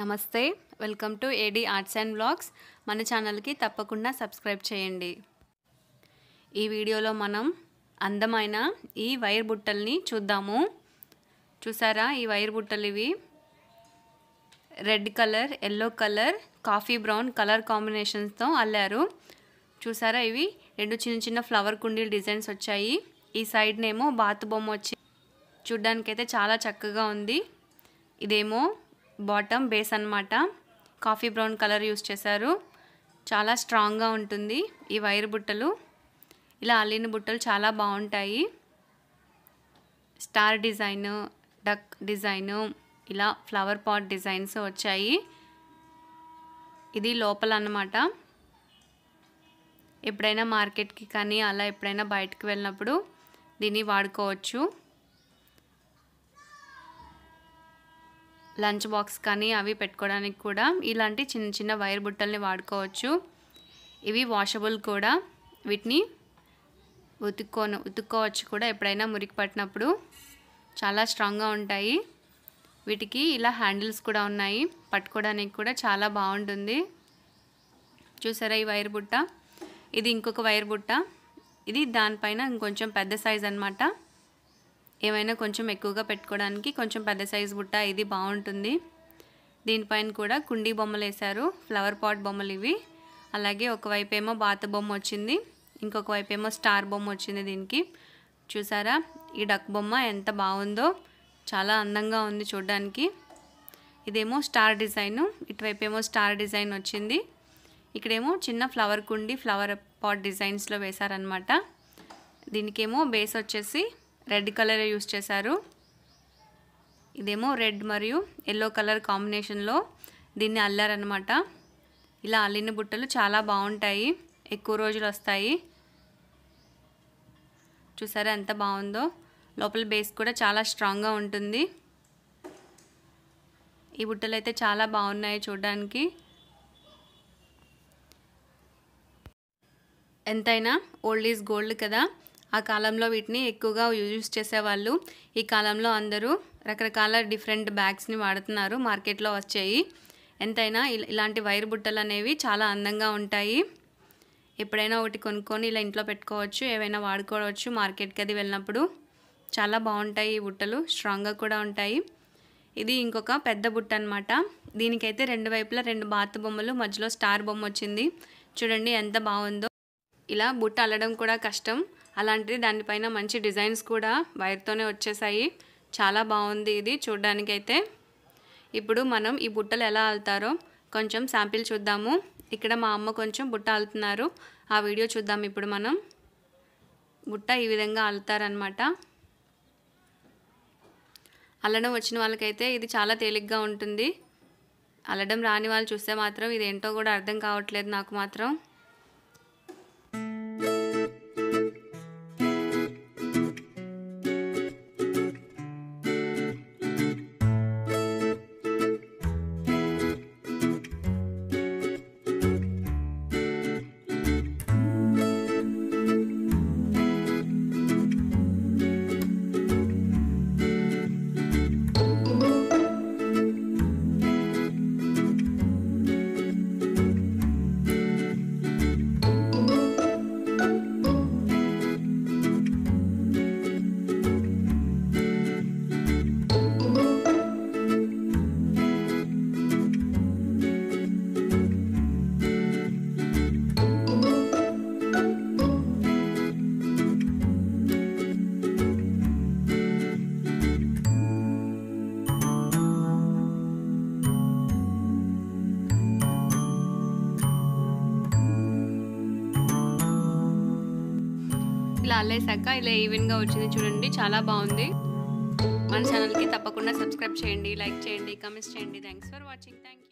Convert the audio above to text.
నమస్తే welcome to AD arts and blogs మన ఛానల్కి తప్పకుండా సబ్స్క్రైబ్ చేయండి ఈ వీడియోలో మనం అందమైన ఈ వైర్ బుట్టల్ని చూద్దాము చూసారా ఈ వైర్ బుట్టలు ఇవి red colour yellow colour coffee brown colour కాంబినేషన్స్తో అల్లారు చూసారా ఇవి రెండు చిన్న చిన్న ఫ్లవర్ కుండీలు డిజైన్స్ వచ్చాయి ఈ సైడ్నేమో బాతు బొమ్మ వచ్చి చూడ్డానికైతే చాలా చక్కగా ఉంది ఇదేమో బాటమ్ బేస్ అన్నమాట కాఫీ బ్రౌన్ కలర్ యూస్ చేశారు చాలా స్ట్రాంగ్గా ఉంటుంది ఈ వైర్ బుట్టలు ఇలా అల్లిన బుట్టలు చాలా బాగుంటాయి స్టార్ డిజైన్ డక్ డిజైను ఇలా ఫ్లవర్ పాట్ డిజైన్స్ వచ్చాయి ఇది లోపల అన్నమాట ఎప్పుడైనా మార్కెట్కి కానీ అలా ఎప్పుడైనా బయటకు వెళ్ళినప్పుడు దీన్ని వాడుకోవచ్చు లంచ్ బాక్స్ కానీ అవి పెట్టుకోవడానికి కూడా ఇలాంటి చిన్న చిన్న వైర్ బుట్టల్ని వాడుకోవచ్చు ఇవి వాషబుల్ కూడా వీటిని ఉతుక్కోను ఉతుక్కోవచ్చు కూడా ఎప్పుడైనా మురికి పట్టినప్పుడు చాలా స్ట్రాంగ్గా ఉంటాయి వీటికి ఇలా హ్యాండిల్స్ కూడా ఉన్నాయి పట్టుకోవడానికి కూడా చాలా బాగుంటుంది చూసారా ఈ వైర్ బుట్ట ఇది ఇంకొక వైర్ బుట్ట ఇది దానిపైన ఇంకొంచెం పెద్ద సైజ్ అనమాట ఏమైనా కొంచెం ఎక్కువగా పెట్టుకోవడానికి కొంచెం పెద్ద సైజు బుట్ట ఇది బాగుంటుంది దీనిపైన కూడా కుండీ బొమ్మలు వేశారు ఫ్లవర్ పాట్ బొమ్మలు ఇవి అలాగే ఒకవైపు ఏమో బాత బొమ్మ వచ్చింది ఇంకొక వైపు ఏమో స్టార్ బొమ్మ వచ్చింది దీనికి చూసారా ఈ డక్ బొమ్మ ఎంత బాగుందో చాలా అందంగా ఉంది చూడడానికి ఇదేమో స్టార్ డిజైన్ ఇటువైపు ఏమో స్టార్ డిజైన్ వచ్చింది ఇక్కడేమో చిన్న ఫ్లవర్ కుండి ఫ్లవర్ పాట్ డిజైన్స్లో వేశారనమాట దీనికేమో బేస్ వచ్చేసి రెడ్ కలర్ యూస్ చేశారు ఇదేమో రెడ్ మరియు ఎల్లో కలర్ కాంబినేషన్లో దీన్ని అల్లారనమాట ఇలా అల్లిన బుట్టలు చాలా బాగుంటాయి ఎక్కువ రోజులు వస్తాయి చూసారా ఎంత బాగుందో లోపల బేస్ కూడా చాలా స్ట్రాంగ్గా ఉంటుంది ఈ బుట్టలు అయితే చాలా బాగున్నాయి చూడడానికి ఎంతైనా ఓల్డ్ ఈజ్ గోల్డ్ కదా ఆ కాలంలో వీటిని ఎక్కువగా యూజ్ చేసేవాళ్ళు ఈ కాలంలో అందరూ రకరకాల డిఫరెంట్ బ్యాగ్స్ని వాడుతున్నారు మార్కెట్లో వచ్చాయి ఎంతైనా ఇలాంటి వైర్ బుట్టలు అనేవి చాలా అందంగా ఉంటాయి ఎప్పుడైనా ఒకటి కొనుక్కొని ఇలా ఇంట్లో పెట్టుకోవచ్చు ఏవైనా వాడుకోవచ్చు మార్కెట్కి అది వెళ్ళినప్పుడు చాలా బాగుంటాయి ఈ బుట్టలు స్ట్రాంగ్గా కూడా ఉంటాయి ఇది ఇంకొక పెద్ద బుట్ట అనమాట దీనికైతే రెండు వైపులా రెండు బాత్ బొమ్మలు మధ్యలో స్టార్ బొమ్మ వచ్చింది చూడండి ఎంత బాగుందో ఇలా బుట్ట అల్లడం కూడా కష్టం అలాంటిది దానిపైన మంచి డిజైన్స్ కూడా వైర్తోనే వచ్చేసాయి చాలా బాగుంది ఇది చూడ్డానికైతే ఇప్పుడు మనం ఈ బుట్టలు ఎలా అల్తారో కొంచెం శాంపిల్ చూద్దాము ఇక్కడ మా అమ్మ కొంచెం బుట్ట అల్తున్నారు ఆ వీడియో చూద్దాం ఇప్పుడు మనం బుట్ట ఈ విధంగా అల్తారనమాట అల్లడం వచ్చిన వాళ్ళకైతే ఇది చాలా తేలిగ్గా ఉంటుంది అల్లడం రాని వాళ్ళు చూస్తే మాత్రం ఇదేంటో కూడా అర్థం కావట్లేదు నాకు మాత్రం ఇలా అల్లేసాక ఇలా ఈవెన్గా వచ్చింది చూడండి చాలా బాగుంది మన ఛానల్కి తప్పకుండా సబ్స్క్రైబ్ చేయండి లైక్ చేయండి కామెంట్స్ చేయండి థ్యాంక్స్ ఫర్ వాచింగ్ థ్యాంక్